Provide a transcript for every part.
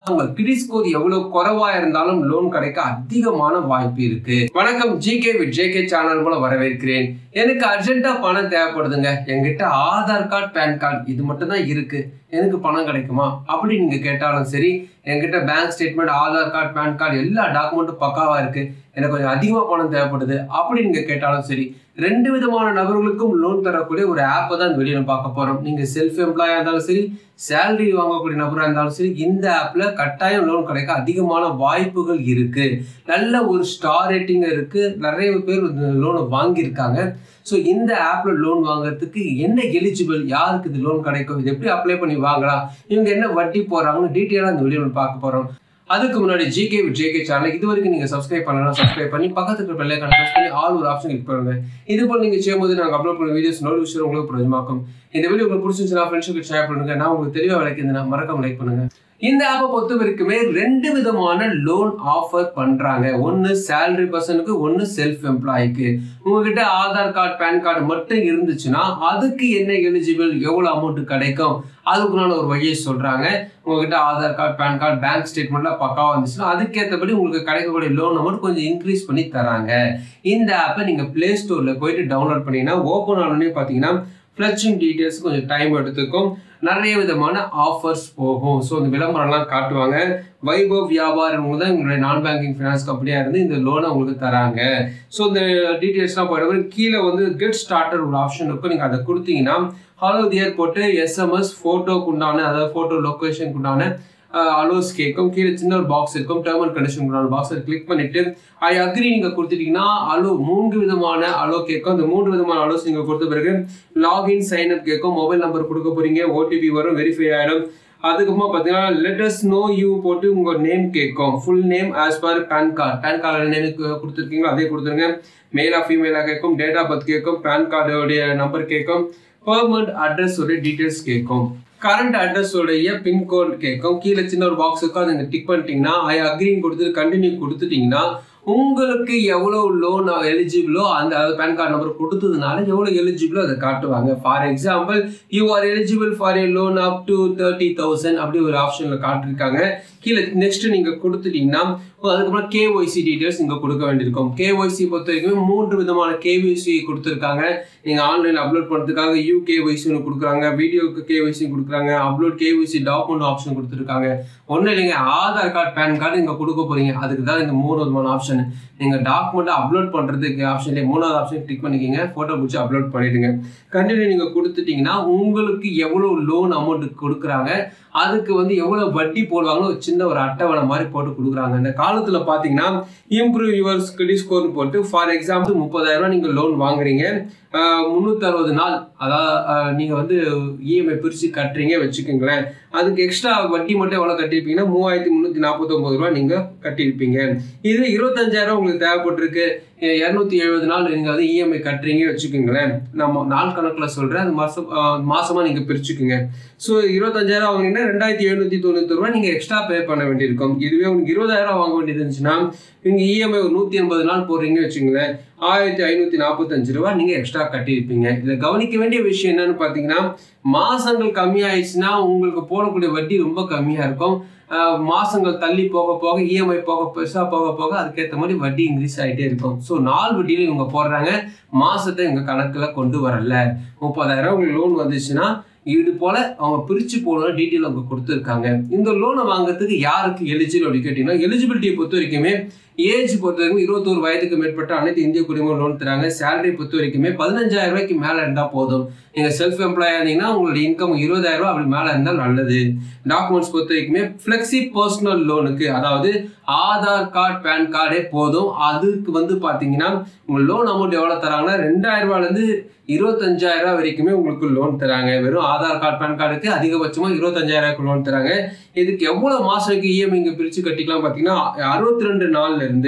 உங்க credit score எவ்வளவு குறைவா இருந்தாலும் லோன் கிடைக்க அதிகமான வாய்ப்பு இருக்கு வணக்கம் ஜிகே வித் ஜேகே சேனல் மூலம் வரவேற்கிறேன் எனக்கு அர்ஜென்ட்டா பணம் தேவைப்படுதுங்க என்கிட்ட ஆதார் கார்டு பேன் கார்டு இது மட்டும் தான் இருக்கு எனக்கு பணம் கிடைக்குமா அப்படி நீங்க கேட்டாலும் சரி என்கிட்ட bank statement Aadhaar card PAN card எல்லா டாக்குமெண்ட்டும் பக்காவா இருக்கு எனக்கு கொஞ்சம் அதிகமா பணம் தேவைப்படுது அப்படி நீங்க கேட்டாலும் சரி ரெண்டு விதமான நபர்களுக்கும் லோன் தரக்கூடிய ஒரு ஆப்பை தான் இந்த வீடியோ பார்க்க போறோம் நீங்க செல்ஃப் எம்ப்ளாயா இருந்தாலும் சரி சேலரி வாங்கக்கூடிய நபராக இருந்தாலும் சரி இந்த ஆப்ல கட்டாயம் லோன் கிடைக்க அதிகமான வாய்ப்புகள் இருக்கு நல்ல ஒரு ஸ்டார் ரேட்டிங் இருக்கு நிறைய பேர் லோனை வாங்கியிருக்காங்க ஸோ இந்த ஆப்ல லோன் வாங்குறதுக்கு என்ன எலிஜிபிள் யாருக்கு இது லோன் கிடைக்கும் இது எப்படி அப்ளை பண்ணி வாங்கலாம் இவங்க என்ன வட்டி போறாங்கன்னு டீட்டெயிலாக இந்த வீடியோ பார்க்க போறோம் அதுக்கு முன்னாடி ஜிகே வித் ஜேகே சேனல் இது வரைக்கும் நீங்க சப்ஸ்கிரைப் பண்ணலாம் சப்ஸ்கிரைப் பண்ணி பக்கத்துக்கு பெல்லை கனெக்ட் பண்ணி ஆல் ஒரு ஆப்ஷன் கிளிக் பண்ணுங்க இது போல நீங்க செய்யும்போது நாங்க அப்லோட் பண்ண வீடியோஸ் நோட்டிஃபிகேஷன் உங்களுக்கு பிரயோஜனமாக்கும் இந்த வீடியோ உங்களுக்கு பிடிச்சிருந்துச்சுன்னா ஃப்ரெண்ட்ஸுக்கு ஷேர் பண்ணுங்க நான் உங்களுக்கு தெளிவாக விளக்கியிருந்தேன் மறக்காம லைக் பண்ணுங்க இந்த ஆப்பை பொறுத்த வரைக்குமே ரெண்டு விதமான லோன் ஆஃபர் பண்றாங்க ஒன்னு சேலரி பர்சனுக்கு ஒன்னு செல்ஃப் எம்ப்ளாய்க்கு உங்ககிட்ட ஆதார் கார்டு பேன் கார்டு மட்டும் இருந்துச்சுன்னா அதுக்கு என்ன எலிஜிபிள் எவ்வளவு அமௌண்ட் கிடைக்கும் அதுக்குள்ளான ஒரு வழியை சொல்றாங்க உங்ககிட்ட Aadhaar card PAN card bank ஸ்டேட்மெண்ட்லாம் பக்காவா இருந்துச்சுன்னா அதுக்கேற்றபடி உங்களுக்கு கிடைக்கக்கூடிய லோன் அமௌண்ட் கொஞ்சம் இன்க்ரீஸ் பண்ணி தராங்க இந்த ஆப்பை நீங்க பிளே ஸ்டோர்ல போயிட்டு டவுன்லோட் பண்ணீங்கன்னா ஓப்பன் ஆனோடனே பார்த்தீங்கன்னா ஃப்ளச்சிங் டீட்டெயில்ஸ் கொஞ்சம் டைம் எடுத்துக்கும் நிறைய விதமான ஆஃபர்ஸ் போகும் ஸோ இந்த விளம்பரம்லாம் காட்டுவாங்க வைபவ் வியாபாரம் தான் உங்களுடைய நான் பேங்கிங் ஃபினான்ஸ் கம்பெனியாக இருந்து இந்த லோனை உங்களுக்கு தராங்க ஸோ இந்த டீட்டெயில்ஸ்லாம் போயிட்டு கீழே வந்து கெட் ஸ்டார்டர் ஒரு ஆப்ஷன் இருக்கும் நீங்கள் அதை கொடுத்தீங்கன்னா ஹலோ தியர் போட்டு எஸ்எம்எஸ் ஃபோட்டோக்கு உண்டான அதாவது ஃபோட்டோ லொக்கேஷனுக்கு உண்டான அலோஸ் கேட்கும் கீழே சின்ன ஒரு பாக்ஸ் இருக்கும் டேர்ம் அண்ட் கண்டிஷன் உண்டான பாக்ஸை கிளிக் பண்ணிட்டு ஐ அக்ரி நீங்க கொடுத்துட்டீங்கன்னா அலோ மூன்று விதமான அலோ கேட்கும் அந்த மூன்று விதமான அலோஸ் நீங்க கொடுத்த பிறகு லாகின் சைன் அப் கேட்கும் மொபைல் நம்பர் கொடுக்க போறீங்க ஓடிபி வரும் வெரிஃபை ஆயிடும் அதுக்கப்புறமா பார்த்தீங்கன்னா லெட்டர்ஸ் நோ யூ போட்டு உங்க நேம் கேட்கும் full name as per PAN card PAN card name கொடுத்துருக்கீங்களோ அதே கொடுத்துருங்க மேலா ஃபீமேலா கேட்கும் டேட் ஆஃப் பர்த் கேட்கும் பேன் கார்டோடைய நம்பர் கேட்கும் பெர்மனண்ட் அட்ரஸ் உடைய டீட்டெயில்ஸ் கேட்கும் கரண்ட் அட்ரஸ் உடைய பின்கோட் கேட்கும் கீழே சின்ன ஒரு பாக்ஸ் இருக்கும் அதை நீங்கள் டிக் பண்ணிட்டீங்கன்னா ஐ அக்ரின்னு கொடுத்துட்டு கண்டினியூ கொடுத்துட்டீங்கன்னா உங்களுக்கு எவ்வளவு லோன் எலிஜிபிளோ அந்த பேன் கார்டு நம்பர் கொடுத்ததுனால எவ்வளவு எலிஜிபிளோ அதை காட்டுவாங்க for example you are eligible for a loan up to thirty thousand அப்படி ஒரு ஆப்ஷன்ல காட்டிருக்காங்க கீழே நெக்ஸ்ட் நீங்க கொடுத்துட்டீங்கன்னா அதுக்கப்புறம் கேஒய்சி டீடைல்ஸ் நீங்க கொடுக்க வேண்டியிருக்கும் கேஒய்சி பொறுத்த வரைக்கும் மூன்று விதமான கேஒய்சி கொடுத்துருக்காங்க நீங்க ஆன்லைன் அப்லோட் பண்ணுறதுக்காக யூ கேஒய்சி ஒன்று கொடுக்குறாங்க வீடியோக்கு கேஒய்சி கொடுக்குறாங்க அப்லோட் கேஒய்சி டாக்குமெண்ட் ஆப்ஷன் கொடுத்துருக்காங்க ஒன்றும் இல்லைங்க ஆதார் கார்டு பேன் கார்டு நீங்க கொடுக்க போறீங்க அதுக்கு தான் இந்த மூணு விதமான ஆப்ஷன் நீங்க டாக்குமெண்ட் அப்லோட் பண்றதுக்கு ஆப்ஷன்லேயே மூணாவது ஆப்ஷன் கிளிக் பண்ணிக்கிங்க போட்டோ பிடிச்சி அப்லோட் பண்ணிடுங்க கண்டினியூ நீங்க கொடுத்துட்டீங்கன்னா உங்களுக்கு எவ்வளவு லோன் அமௌண்ட் கொடுக்குறாங்க அதுக்கு வந்து எவ்வளவு வட்டி போடுவாங்கன்னு ஒரு சின்ன ஒரு அட்டவணை மாதிரி போட்டு கொடுக்குறாங்க இந்த காலத்துல பாத்தீங்கன்னா இம்ப்ரூவ் யுவர் கிரெடிட் ஸ்கோர் போட்டு ஃபார் எக்ஸாம்பிள் முப்பதாயிரம் ரூபாய் நீங்க லோன் வாங்குறீங்க முந்நூற்றி அறுபது நாள் அதாவது நீங்கள் வந்து இஎம்ஐ பிரித்து கட்டுறீங்க வச்சுக்கோங்களேன் அதுக்கு எக்ஸ்ட்ரா வட்டி மட்டும் எவ்வளோ கட்டியிருப்பீங்கன்னா மூவாயிரத்தி முந்நூற்றி நாற்பத்தொம்பது ரூபா நீங்கள் கட்டியிருப்பீங்க இது இருபத்தஞ்சாயிரம் உங்களுக்கு தேவைப்பட்டிருக்கு இரநூத்தி எழுபது நாள் நீங்கள் வந்து இஎம்ஐ கட்டுறீங்க வச்சுக்கோங்களேன் நம்ம நாள் கணக்கில் சொல்கிறேன் அது மாதம் மாதமாக நீங்கள் பிரிச்சுக்குங்க ஸோ இருபத்தஞ்சாயிரம் வாங்கினீங்கன்னா ரெண்டாயிரத்தி எழுநூற்றி தொண்ணூற்றி ரூபா நீங்கள் எக்ஸ்ட்ரா பே பண்ண வேண்டியிருக்கும் இதுவே உங்களுக்கு இருபதாயிரம் வாங்க வேண்டியது இருந்துச்சுன்னா நீங்கள் இஎம்ஐ ஒரு நூற்றி எண்பது நாள் போடுறீங்க வச்சுங்களேன் ஆயிரத்தி ஐநூற்றி நாற்பத்தஞ்சு ரூபா நீங்கள் எக்ஸ்ட்ரா கட்டியிருப்பீங்க இதில் கவனிக்க வேண்டிய விஷயம் என்னன்னு பார்த்தீங்கன்னா மாதங்கள் கம்மியாயிடுச்சுன்னா உங்களுக்கு போடக்கூடிய வட்டி ரொம்ப கம்மியாக இருக்கும் மாசங்கள் தள்ளி போக போக இஎம்ஐ போக பெருசாக போக போக அதுக்கேற்ற மாதிரி வட்டி இன்க்ரீஸ் ஆகிட்டே இருக்கும் ஸோ நாலு வட்டியில இவங்க போடுறாங்க மாசத்தை இவங்க கணக்கில் கொண்டு வரல முப்பதாயிரம் உங்களுக்கு லோன் வந்துச்சுன்னா இது போல அவங்க பிரிச்சு போன டீட்டெயில் அவங்க கொடுத்துருக்காங்க இந்த லோனை வாங்குறதுக்கு யாருக்கு எலிஜிபிள் அப்படி கேட்டீங்கன்னா எலிஜிபிலிட்டியை பொறுத்த வரைக்குமே ஏஜ் பொறுத்த வரைக்கும் இருபத்தோரு வயதுக்கு மேற்பட்ட அனைத்து இந்திய குடிமகன் லோன் தராங்க சேலரி பொறுத்த வரைக்குமே பதினஞ்சாயிரம் ரூபாய்க்கு மேலே இருந்தால் போதும் நீங்கள் செல்ஃப் எம்ப்ளாயா இருந்தீங்கன்னா உங்களுடைய இன்கம் இருபதாயிரம் ரூபாய் அப்படி மேலே இருந்தால் நல்லது டாக்குமெண்ட்ஸ் பொறுத்த வரைக்குமே ஃப்ளெக்சி பர்சனல் லோனுக்கு அதாவது ஆதார் கார்டு பேன் கார்டே போதும் அதுக்கு வந்து பார்த்தீங்கன்னா உங்கள் லோன் அமௌண்ட் எவ்வளோ தராங்கன்னா ரெண்டாயிரம் ரூபாயிலேருந்து இருபத்தஞ்சாயிரம் ரூபாய் வரைக்குமே உங்களுக்கு லோன் தராங்க வெறும் ஆதார் கார்டு பேன் கார்டுக்கு அதிகபட்சமாக இருபத்தஞ்சாயிரம் லோன் தராங்க இதுக்கு எவ்வளோ மாதத்துக்கு இஎம்ஐ இங்கே பிரித்து கட்டிக்கலாம் பார்த்தீங்கன்னா அறுபத்தி ரெண்டு நாள்ல இருந்து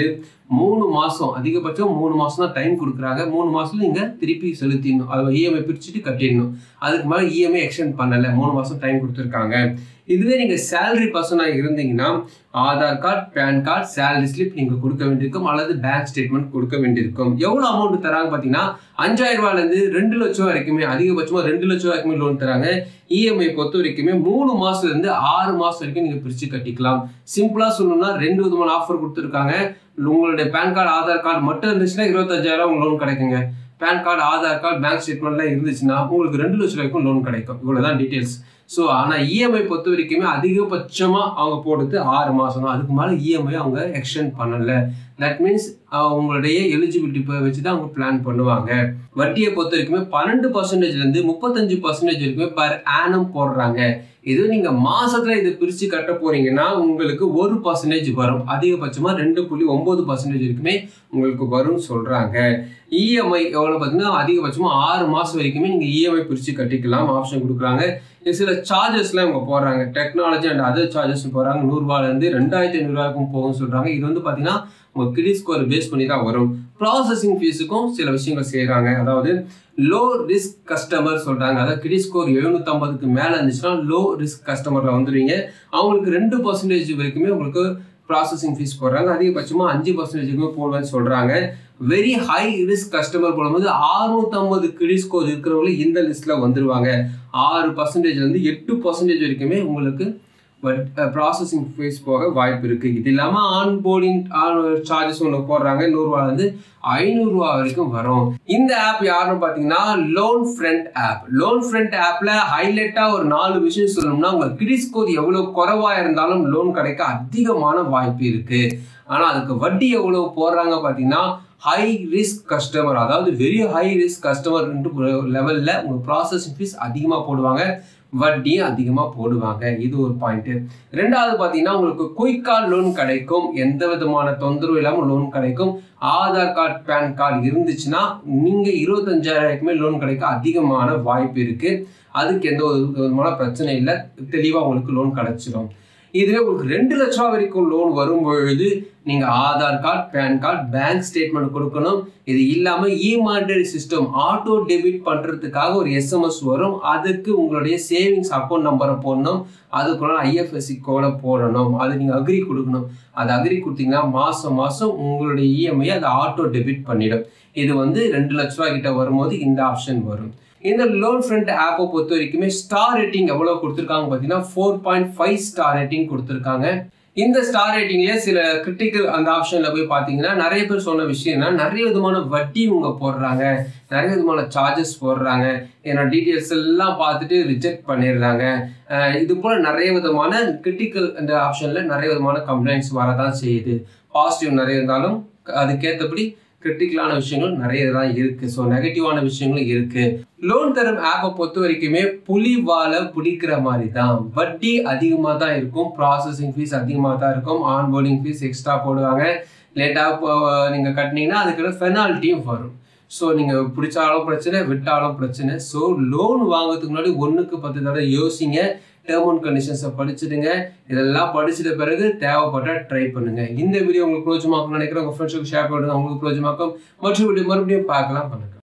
மூணு மாசம் அதிகபட்சம் மூணு மாசம் தான் டைம் கொடுக்குறாங்க மூணு மாசத்துல நீங்க திருப்பி செலுத்திடணும் அதை இஎம்ஐ பிரிச்சுட்டு கட்டிடணும் அதுக்கு மேலே இஎம்ஐ எக்ஸ்டெண்ட் பண்ணல மூணு மாசம் டைம் கொடுத்துருக்காங்க இதுவே நீங்க சேலரி பர்சனாக இருந்தீங்கன்னா Aadhaar card PAN card salary slip நீங்க கொடுக்க வேண்டியிருக்கும் அல்லது பேங்க் ஸ்டேட்மெண்ட் கொடுக்க வேண்டியிருக்கும் எவ்வளவு அமௌண்ட் தராங்க பாத்தீங்கன்னா அஞ்சாயிரம் ரூபாயில இருந்து ரெண்டு லட்சம் வரைக்குமே அதிகபட்சமா ரெண்டு லட்சம் வரைக்குமே லோன் தராங்க இஎம்ஐ பொறுத்த வரைக்குமே மூணு மாசத்துல இருந்து ஆறு மாசம் வரைக்கும் நீங்க பிரிச்சு கட்டிக்கலாம் சிம்பிளா சொல்லணும்னா ரெண்டு விதமான ஆஃபர் கொடுத்துருக்காங்க உங்களுடைய பேன் கார்டு ஆதார் கார்டு மட்டும் இருந்துச்சுன்னா இருபத்தஞ்சாயிரம் உங்களுக்கு லோன் கிடைக்குங்க PAN card Aadhaar card bank ஸ்டேட்மெண்ட்லாம் இருந்துச்சுன்னா உங்களுக்கு ரெண்டு லட்சம் வரைக்கும் லோன் கிடைக்கும் இவ்வளவுதான் டீட்டெயில்ஸ் ஸோ ஆனால் இஎம்ஐ பொறுத்த வரைக்குமே அதிகபட்சமாக அவங்க போடுறது ஆறு மாதம் தான் அதுக்கு மேலே இஎம்ஐ அவங்க எக்ஸ்டெண்ட் பண்ணல தட் மீன்ஸ் அவங்களுடைய எலிஜிபிலிட்டி வச்சு தான் அவங்க பிளான் பண்ணுவாங்க வட்டியை பொறுத்த வரைக்குமே பன்னெண்டு பர்சன்டேஜ்லேருந்து முப்பத்தஞ்சு பர்சன்டேஜ் வரைக்குமே பர் ஆனம் போடுறாங்க இது நீங்க மாசத்துல இதை பிரிச்சு கட்ட போறீங்கன்னா உங்களுக்கு ஒரு பர்சன்டேஜ் வரும் அதிகபட்சமா ரெண்டு புள்ளி ஒன்பது பர்சன்டேஜ் வரைக்குமே உங்களுக்கு வரும்னு சொல்றாங்க இஎம்ஐ எவ்வளவு பார்த்தீங்கன்னா அதிகபட்சமா ஆறு மாசம் வரைக்குமே நீங்க இஎம்ஐ பிரிச்சு கட்டிக்கலாம் ஆப்ஷன் கொடுக்குறாங்க சில சார்ஜஸ்லாம் இவங்க போடுறாங்க டெக்னாலஜி அண்ட் அதர் சார்ஜஸ் போடுறாங்க நூறுரூவாலேருந்து ரெண்டாயிரத்தி ஐநூறுரூவாய்க்கும் போகும்னு சொல்றாங்க இது வந்து பார்த்தீங்கன்னா உங்க கிரெடிட் ஸ்கோர் பேஸ் பண்ணி தான் வரும் ப்ராசஸிங் ஃபீஸுக்கும் சில விஷயங்கள் செய்கிறாங்க அதாவது லோ ரிஸ்க் கஸ்டமர் சொல்றாங்க அதாவது கிரெடிட் ஸ்கோர் எழுநூத்தம்பதுக்கு மேலே இருந்துச்சுன்னா லோ ரிஸ்க் கஸ்டமர்ல வந்துடுவீங்க அவங்களுக்கு ரெண்டு பர்சன்டேஜ் வரைக்குமே உங்களுக்கு ப்ராசஸிங் ஃபீஸ் போடுறாங்க அதிகபட்சமாக அஞ்சு பர்சன்டேஜுக்குமே போடுவேன்னு சொல்றாங்க வெரி ஹை ரிஸ்க் கஸ்டமர் போடும்போது அறுநூத்தம்பது கிரெடிட் ஸ்கோர் இருக்கிறவங்க இந்த லிஸ்ட்ல வந்துருவாங்க ஆறு பர்சன்டேஜ்ல இருந்து எட்டு பர்சன்டேஜ் வரைக்குமே உங்களுக்கு பட் ப்ராசஸிங் ஃபீஸ் போக வாய்ப்பு இருக்குது இது இல்லாமல் ஆன் போர்டிங் சார்ஜஸ் ஒன்று போடுறாங்க நூறுரூவாலேருந்து ஐநூறுரூவா வரைக்கும் வரும் இந்த ஆப் யாருன்னு பார்த்தீங்கன்னா loan front app loan front ஆப்பில் ஹைலைட்டாக ஒரு நாலு விஷயம் சொல்லணும்னா உங்கள் கிரெடிட் ஸ்கோர் எவ்வளோ குறைவாக இருந்தாலும் லோன் கிடைக்க அதிகமான வாய்ப்பு இருக்குது ஆனால் அதுக்கு வட்டி எவ்வளோ போடுறாங்க பார்த்தீங்கன்னா ஹை ரிஸ்க் கஸ்டமர் அதாவது வெரி ஹை ரிஸ்க் கஸ்டமர் லெவலில் உங்கள் ப்ராசஸிங் ஃபீஸ் அதிகமாக போடுவாங்க வட்டியும் அதிகமாக போடுவாங்க இது ஒரு பாயிண்ட் ரெண்டாவது பார்த்தீங்கன்னா உங்களுக்கு குயிக்காக லோன் கிடைக்கும் எந்த விதமான தொந்தரவு இல்லாமல் லோன் கிடைக்கும் ஆதார் கார்டு பேன் கார்டு இருந்துச்சுன்னா நீங்கள் இருபத்தஞ்சாயிரக்குமே லோன் கிடைக்க அதிகமான வாய்ப்பு இருக்குது அதுக்கு எந்த ஒரு விதமான பிரச்சனை இல்லை தெளிவாக உங்களுக்கு லோன் கிடைச்சிடும் இதுவே உங்களுக்கு ரெண்டு லட்ச ரூபா வரைக்கும் லோன் வரும்பொழுது நீங்க Aadhaar card PAN card bank statement கொடுக்கணும் இது இல்லாம e monetary system auto debit பண்றதுக்காக ஒரு எஸ்எம்எஸ் வரும் அதுக்கு உங்களுடைய சேவிங்ஸ் அக்கௌண்ட் நம்பரை போடணும் அதுக்குள்ள ஐஎஃப்எஸ்சி கோடை போடணும் அது நீங்க அக்ரி கொடுக்கணும் அது அக்ரி கொடுத்தீங்கன்னா மாசம் மாசம் உங்களுடைய இஎம்ஐ அதை ஆட்டோ டெபிட் பண்ணிடும் இது வந்து ரெண்டு லட்ச ரூபா கிட்ட வரும்போது இந்த ஆப்ஷன் வரும் இந்த லோன் ஃப்ரண்ட் ஆப்பை பொறுத்த வரைக்குமே ஸ்டார் ரேட்டிங் எவ்வளோ கொடுத்துருக்காங்க பார்த்தீங்கன்னா four point five star rating கொடுத்துருக்காங்க இந்த ஸ்டார் ரேட்டிங்லேயே சில கிரிட்டிக்கல் அந்த ஆப்ஷனில் போய் பார்த்தீங்கன்னா நிறைய பேர் சொன்ன விஷயம்னா நிறைய விதமான வட்டி இவங்க போடுறாங்க நிறைய விதமான சார்ஜஸ் போடுறாங்க ஏன்னா டீட்டெயில்ஸ் எல்லாம் பார்த்துட்டு ரிஜெக்ட் பண்ணிடுறாங்க இது போல் நிறைய விதமான கிரிட்டிக்கல் இந்த ஆப்ஷனில் நிறைய விதமான கம்ப்ளைண்ட்ஸ் வரதான் செய்யுது பாசிட்டிவ் நிறைய இருந்தாலும் அதுக்கேற்றபடி கிரிட்டிக்கலான விஷயங்கள் நிறைய தான் இருக்கு ஸோ நெகட்டிவான விஷயங்களும் இருக்கு லோன் தரும் ஆப்பை பொறுத்த வரைக்குமே புலி வாழை பிடிக்கிற மாதிரி தான் வட்டி அதிகமாக தான் இருக்கும் ப்ராசஸிங் ஃபீஸ் அதிகமாக தான் இருக்கும் ஆன்போர்டிங் ஃபீஸ் எக்ஸ்ட்ரா போடுவாங்க லேட்டாக நீங்கள் கட்டினீங்கன்னா அதுக்கு பெனால்ட்டியும் வரும் ஸோ நீங்கள் பிடிச்சாலும் பிரச்சனை விட்டாலும் பிரச்சனை ஸோ லோன் வாங்குறதுக்கு முன்னாடி ஒன்றுக்கு பத்து தடவை யோசிங்க டேர்ம் அண்ட் கண்டிஷன்ஸை படிச்சுடுங்க இதெல்லாம் படிச்சிட்ட பிறகு தேவைப்பட்ட ட்ரை பண்ணுங்க இந்த வீடியோ உங்களுக்கு பிரோஜமாக்கும் நினைக்கிறேன் உங்கள் ஃப்ரெண்ட்ஸுக்கு ஷேர் பண்ணுங்க உங்களுக்கு பிரோஜமாக்கும் மற்ற வீடியோ மறுபடியும் பார்க்கலாம் பண்ணுங்க